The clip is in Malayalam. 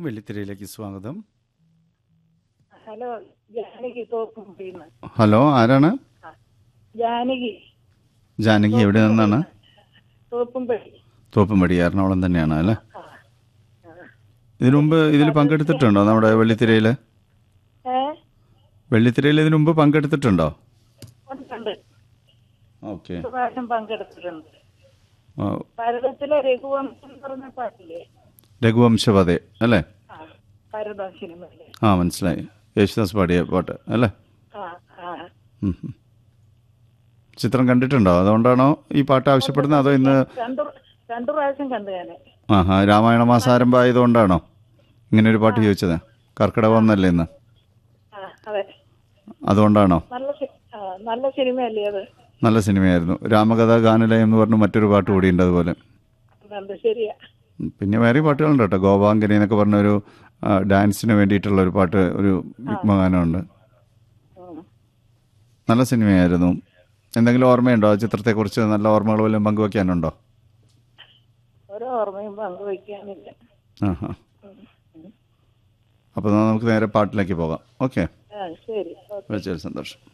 വെള്ളിത്തിരയിലേക്ക് സ്വാഗതം ഹലോ ജാനകി തോക്കും ചെയ്യുന്നു ഹലോ ആരാണ് ജാനകി ജാനകി എവിടെ നിന്നാണ് തോപ്പുംപടി തോപ്പുംപടി എറണാകുളം തന്നെയാണ് അല്ലേ ആ ഇതിനു മുമ്പ് ഇതിൽ പങ്കെടുത്തിട്ടുണ്ടോ നമ്മുടെ വെള്ളിത്തിരയിൽ ഏ വെള്ളിത്തിരയിൽ ഇതിനു മുമ്പ് പങ്കെടുത്തിട്ടുണ്ടോ ഉണ്ട് ഓക്കെ ഒരു പ്രാവശ്യം പങ്കെടുത്തിട്ടുണ്ട് ഭാരതത്തിലെ രഘുവംശം എന്ന് പറഞ്ഞ പാട്ടില്ലേ രഘുവംശവധെ അല്ലേ ആ ഭാരതം സിനിമയിലെ ആ മനസ്സിലായി യേശുദാസ് പാടിയ പാട്ട് അല്ലേ ആ ആ ഉം, ഉം. ചിത്രം കണ്ടിട്ടുണ്ടോ അതുകൊണ്ടാണോ ഈ പാട്ട് ആവശ്യപ്പെടുന്നത് അതോ ഇന്ന് രണ്ടു രണ്ടു പ്രാവശ്യം കണ്ടു ഞാന് ആഹാ രാമായണ മാസാരംഭം ആയതുകൊണ്ടാണോ ഇങ്ങനെ ഒരു പാട്ട് ചോദിച്ചത് കർക്കിടകം ഒന്നല്ലേ ഇന്ന് ആ അതെ അതുകൊണ്ടാണോ നല്ല സി- ആ, നല്ല സിനിമയല്ലേ അത് നല്ല സിനിമയായിരുന്നു രാമകഥ ഗാനലയം എന്ന് പറഞ്ഞ് മറ്റൊരു പാട്ട് കൂടിയുണ്ട് അതുപോലെ ഉണ്ട് ശരിയാ ഉം, പിന്നെ വേറെ പാട്ടുകളുണ്ട് കേട്ടോ ഗോപാങ്കനി എന്നൊക്കെ പറഞ്ഞ ഒരു ആ, ഡാൻസിന് വേണ്ടിയിട്ടുള്ള ഒരു പാട്ട് ഒരു യുഗ്മഗാനമുണ്ട് ഉം. നല്ല സിനിമയായിരുന്നു എന്തെങ്കിലും ഓർമ്മയുണ്ടോ ആ ചിത്രത്തെക്കുറിച്ച് നല്ല ഓർമ്മകൾ വല്ലതും പങ്കുവയ്ക്കാനുണ്ടോ ഒരു ഓർമ്മയും പങ്കുവയ്ക്കാനില്ല ആഹാ അപ്പോൾ നമുക്ക് നേരെ പാട്ടിലേക്ക് പോകാം ഓക്കെ ആ ശരി ഓക്കെ വിളിച്ചതിൽ സന്തോഷം